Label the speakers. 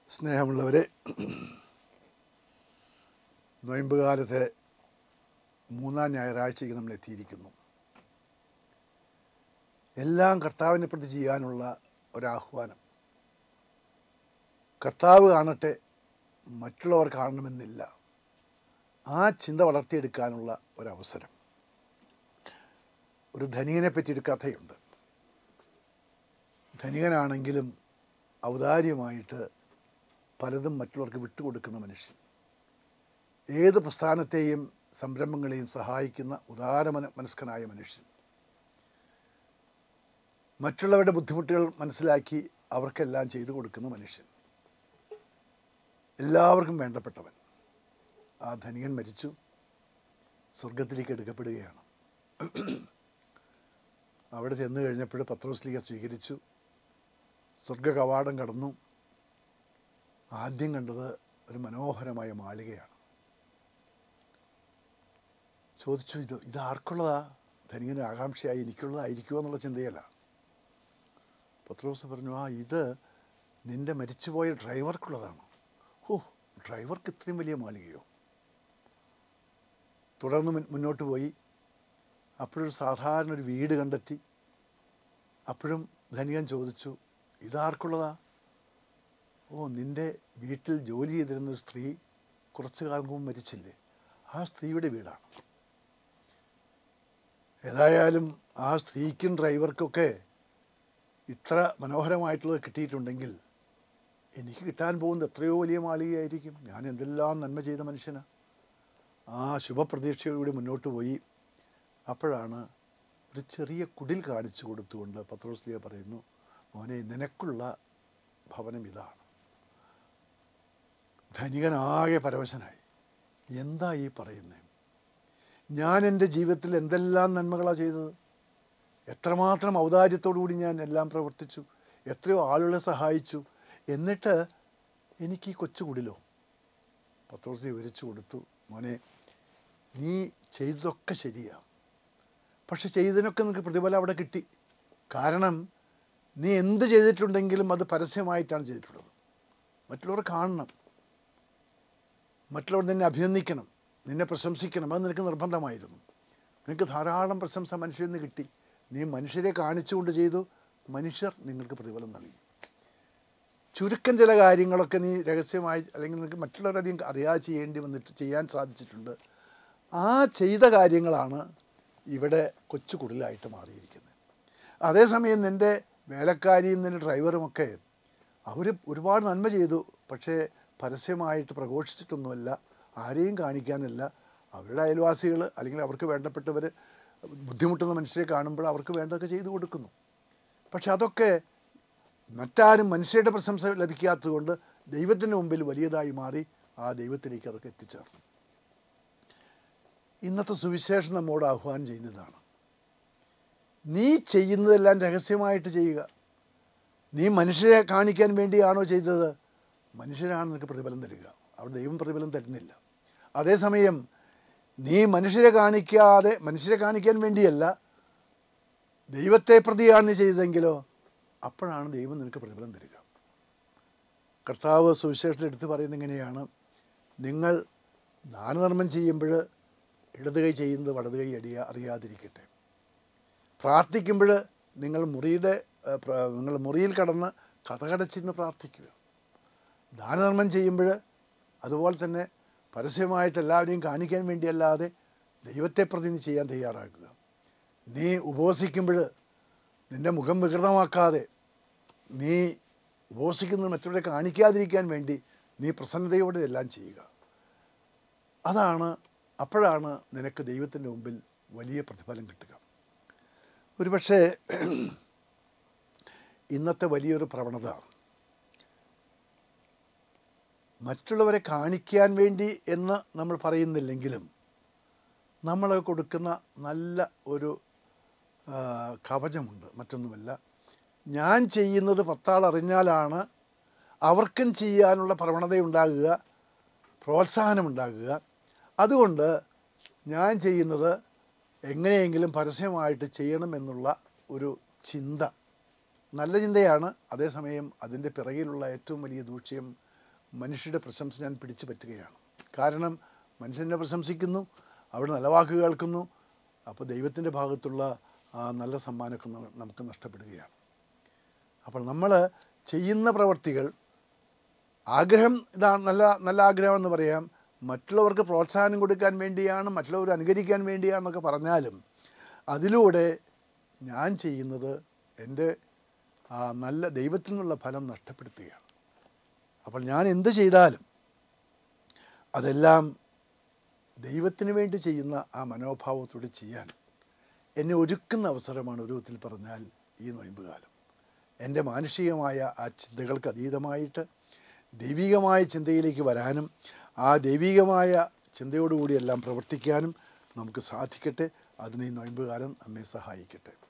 Speaker 1: സ്നേഹമുള്ളവരെ നോയമ്പുകാലത്തെ മൂന്നാം ഞായറാഴ്ചയ്ക്ക് നമ്മൾ എത്തിയിരിക്കുന്നു എല്ലാം കർത്താവിനെ പ്രതി ചെയ്യാനുള്ള ഒരാഹ്വാനം കർത്താവ് കാണട്ടെ മറ്റുള്ളവർ കാണണമെന്നില്ല ആ ചിന്ത വളർത്തിയെടുക്കാനുള്ള ഒരവസരം ഒരു ധനികനെ പറ്റിയൊരു കഥയുണ്ട് ധനികനാണെങ്കിലും ഔദാര്യമായിട്ട് പലതും മറ്റുള്ളവർക്ക് വിട്ടുകൊടുക്കുന്ന മനുഷ്യൻ ഏത് പ്രസ്ഥാനത്തെയും സംരംഭങ്ങളെയും സഹായിക്കുന്ന ഉദാരമന മനസ്കനായ മനുഷ്യൻ മറ്റുള്ളവരുടെ ബുദ്ധിമുട്ടുകൾ മനസ്സിലാക്കി അവർക്കെല്ലാം ചെയ്തു കൊടുക്കുന്ന മനുഷ്യൻ എല്ലാവർക്കും വേണ്ടപ്പെട്ടവൻ ആ ധനികൻ മരിച്ചു സ്വർഗത്തിലേക്ക് എടുക്കപ്പെടുകയാണ് അവിടെ ചെന്ന് കഴിഞ്ഞപ്പോൾ പത്രോസ്ലിക സ്വീകരിച്ചു സ്വർഗ കവാടം കടന്നു ആദ്യം കണ്ടത് ഒരു മനോഹരമായ മാളികയാണ് ചോദിച്ചു ഇത് ഇത് ആർക്കുള്ളതാ ധനികന് ആകാംക്ഷയായി എനിക്കുള്ളതായിരിക്കുമോ എന്നുള്ള ചിന്തയല്ല പത്രോസ് പറഞ്ഞു ആ ഇത് നിന്റെ മരിച്ചുപോയ ഡ്രൈവർക്കുള്ളതാണ് ഓ ഡ്രൈവർക്ക് ഇത്രയും വലിയ മാളികയോ തുടർന്ന് മുൻ- മുന്നോട്ട് പോയി അപ്പോഴൊരു സാധാരണ ഒരു വീട് കണ്ടെത്തി അപ്പോഴും ധനികൻ ചോദിച്ചു ഇതാർക്കുള്ളതാ ഓ നിന്റെ വീട്ടിൽ ജോലി ചെയ്തിരുന്ന ഒരു സ്ത്രീ കുറച്ചു കാലം മുമ്പ് മരിച്ചില്ലേ ആ സ്ത്രീയുടെ വീടാണ് ഏതായാലും ആ സ്ത്രീക്കും ഡ്രൈവർക്കൊക്കെ ഇത്ര മനോഹരമായിട്ടുള്ളത് കിട്ടിയിട്ടുണ്ടെങ്കിൽ എനിക്ക് കിട്ടാൻ പോകുന്നത് എത്രയോ വലിയ മാളികയായിരിക്കും ഞാൻ എന്തെല്ലാം നന്മ ചെയ്ത മനുഷ്യനാ ആ ശുഭപ്രതീക്ഷയോടുകൂടി മുന്നോട്ട് പോയി അപ്പോഴാണ് ഒരു ചെറിയ കുടിൽ കാണിച്ചു കൊടുത്തുകൊണ്ട് പത്രോസ്ലിയ പറയുന്നു മോനെ നിനക്കുള്ള ഭവനം ഇതാണ് ധനികനാകെ പരവശനായി എന്താ ഈ പറയുന്നത് ഞാൻ എൻ്റെ ജീവിതത്തിൽ എന്തെല്ലാം നന്മകളാണ് ചെയ്തത് എത്രമാത്രം ഔദാര്യത്തോടു കൂടി ഞാൻ എല്ലാം പ്രവർത്തിച്ചു എത്രയോ ആളുകളെ സഹായിച്ചു എന്നിട്ട് എനിക്ക് ഈ കൊച്ചു കുടിലോ പത്രോസി വിവരിച്ചു കൊടുത്തു മോനെ നീ ചെയ്തതൊക്കെ ശരിയാണ് പക്ഷെ ചെയ്തതിനൊക്കെ നിനക്ക് പ്രതിഫലം അവിടെ കിട്ടി കാരണം നീ എന്ത് ചെയ്തിട്ടുണ്ടെങ്കിലും അത് പരസ്യമായിട്ടാണ് ചെയ്തിട്ടുള്ളത് മറ്റുള്ളവർ കാണണം മറ്റുള്ളവർ നിന്നെ അഭിനന്ദിക്കണം നിന്നെ പ്രശംസിക്കണം അത് നിനക്ക് നിർബന്ധമായിരുന്നു നിനക്ക് ധാരാളം പ്രശംസ മനുഷ്യരിൽ നിന്ന് കിട്ടി നീ മനുഷ്യരെ കാണിച്ചുകൊണ്ട് ചെയ്തു മനുഷ്യർ നിങ്ങൾക്ക് പ്രതിഫലം നൽകി ചുരുക്കം ചില കാര്യങ്ങളൊക്കെ നീ രഹസ്യമായി അല്ലെങ്കിൽ നിനക്ക് മറ്റുള്ളവരധികം അറിയാതെ ചെയ്യേണ്ടി വന്നിട്ട് ചെയ്യാൻ സാധിച്ചിട്ടുണ്ട് ആ ചെയ്ത കാര്യങ്ങളാണ് ഇവിടെ കൊച്ചു കുടിലായിട്ട് മാറിയിരിക്കുന്നത് അതേസമയം നിൻ്റെ വേലക്കാരിയും നിൻ്റെ ഡ്രൈവറുമൊക്കെ അവർ ഒരുപാട് നന്മ ചെയ്തു പക്ഷേ പരസ്യമായിട്ട് പ്രഘോഷിച്ചിട്ടൊന്നുമല്ല ആരെയും കാണിക്കാനല്ല അവരുടെ അയൽവാസികൾ അല്ലെങ്കിൽ അവർക്ക് വേണ്ടപ്പെട്ടവർ ബുദ്ധിമുട്ടുന്ന മനുഷ്യരെ കാണുമ്പോൾ അവർക്ക് വേണ്ടതൊക്കെ ചെയ്തു കൊടുക്കുന്നു പക്ഷെ അതൊക്കെ മറ്റാരും മനുഷ്യരുടെ പ്രശംസ ലഭിക്കാത്തതുകൊണ്ട് ദൈവത്തിൻ്റെ മുമ്പിൽ വലിയതായി മാറി ആ ദൈവത്തിലേക്ക് അതൊക്കെ എത്തിച്ചേർന്നു ഇന്നത്തെ സുവിശേഷം നമ്മോട് ആഹ്വാനം ചെയ്യുന്നതാണ് നീ ചെയ്യുന്നതെല്ലാം രഹസ്യമായിട്ട് ചെയ്യുക നീ മനുഷ്യരെ കാണിക്കാൻ വേണ്ടിയാണോ ചെയ്തത് മനുഷ്യരാണ് നിനക്ക് പ്രതിഫലം തരിക അവിടെ ദൈവം പ്രതിഫലം തരുന്നില്ല അതേസമയം നീ മനുഷ്യരെ കാണിക്കാതെ മനുഷ്യരെ കാണിക്കാൻ വേണ്ടിയല്ല ദൈവത്തെ പ്രതിയാണ് നീ ചെയ്തതെങ്കിലോ അപ്പോഴാണ് ദൈവം നിനക്ക് പ്രതിഫലം തരിക കർത്താവ് സുവിശേഷത്തിൽ എടുത്ത് പറയുന്നത് ഇങ്ങനെയാണ് നിങ്ങൾ ദാനധർമ്മം ചെയ്യുമ്പോൾ ഇടത് കൈ ചെയ്യുന്നത് വലത് കൈ അടിയ അറിയാതിരിക്കട്ടെ പ്രാർത്ഥിക്കുമ്പോൾ നിങ്ങൾ മുറിയുടെ ഏഹ്, പ്ര- നിങ്ങൾ മുറിയിൽ കടന്ന് കഥകടച്ചിന്ന് പ്രാർത്ഥിക്കുക ദാനധർമ്മം ചെയ്യുമ്പോൾ അതുപോലെ തന്നെ പരസ്യമായിട്ട് എല്ലാവരെയും കാണിക്കാൻ വേണ്ടിയല്ലാതെ ദൈവത്തെ പ്രതി നീ ചെയ്യാൻ തയ്യാറാക്കുക നീ ഉപവസിക്കുമ്പോൾ നിൻ്റെ മുഖം വികൃതമാക്കാതെ നീ ഉപവസിക്കുന്നത് മറ്റുള്ളവരെ കാണിക്കാതിരിക്കാൻ വേണ്ടി നീ പ്രസന്നതയോടെ എല്ലാം ചെയ്യുക അതാണ് അപ്പോഴാണ് നിനക്ക് ദൈവത്തിൻ്റെ മുമ്പിൽ വലിയ പ്രതിഫലം കിട്ടുക ഒരുപക്ഷെ ഇന്നത്തെ വലിയൊരു പ്രവണത മറ്റുള്ളവരെ കാണിക്കാൻ വേണ്ടി എന്ന് നമ്മൾ പറയുന്നില്ലെങ്കിലും നമ്മൾ കൊടുക്കുന്ന നല്ല ഒരു ആ, കവചമുണ്ട് മറ്റൊന്നുമല്ല ഞാൻ ചെയ്യുന്നത് പത്താൾ അറിഞ്ഞാലാണ് അവർക്കും ചെയ്യാനുള്ള പ്രവണതയുണ്ടാകുക പ്രോത്സാഹനമുണ്ടാകുക അതുകൊണ്ട് ഞാൻ ചെയ്യുന്നത് എങ്ങനെയെങ്കിലും പരസ്യമായിട്ട് ചെയ്യണമെന്നുള്ള ഒരു ചിന്ത നല്ല ചിന്തയാണ് അതേസമയം അതിൻ്റെ പിറകിലുള്ള ഏറ്റവും വലിയ ദൂഷ്യം മനുഷ്യരുടെ പ്രശംസ ഞാൻ പിടിച്ചു പറ്റുകയാണ് കാരണം മനുഷ്യനെ പ്രശംസിക്കുന്നു അവിടെ നല്ല വാക്ക് കേൾക്കുന്നു അപ്പോൾ ദൈവത്തിൻ്റെ ഭാഗത്തുള്ള ആ നല്ല സമ്മാനമൊക്കെ ന- നമുക്ക് നഷ്ടപ്പെടുകയാണ് അപ്പോൾ നമ്മൾ ചെയ്യുന്ന പ്രവർത്തികൾ ആഗ്രഹം ഇതാണ് നല്ല നല്ല ആഗ്രഹമെന്ന് പറയാം മറ്റുള്ളവർക്ക് പ്രോത്സാഹനം കൊടുക്കാൻ വേണ്ടിയാണ് മറ്റുള്ളവർ അനുകരിക്കാൻ വേണ്ടിയാണെന്നൊക്കെ പറഞ്ഞാലും അതിലൂടെ ഞാൻ ചെയ്യുന്നത് എൻ്റെ ആ നല്ല ദൈവത്തിൽ നിന്നുള്ള ഫലം നഷ്ടപ്പെടുത്തുകയാണ് അപ്പോൾ ഞാൻ എന്ത് ചെയ്താലും അതെല്ലാം ദൈവത്തിന് വേണ്ടി ചെയ്യുന്ന ആ മനോഭാവത്തോടെ ചെയ്യാൻ എന്നെ ഒരുക്കുന്ന അവസരമാണ് ഒരു വിധത്തിൽ പറഞ്ഞാൽ ഈ നൊയമ്പ് കാലം എൻ്റെ മാനുഷികമായ ആ ചിന്തകൾക്ക് അതീതമായിട്ട് ദൈവികമായ ചിന്തയിലേക്ക് വരാനും ആ ദൈവികമായ ചിന്തയോടുകൂടി എല്ലാം പ്രവർത്തിക്കാനും നമുക്ക് സാധിക്കട്ടെ അതിന് ഈ നൊയമ്പ് കാലം നമ്മെ സഹായിക്കട്ടെ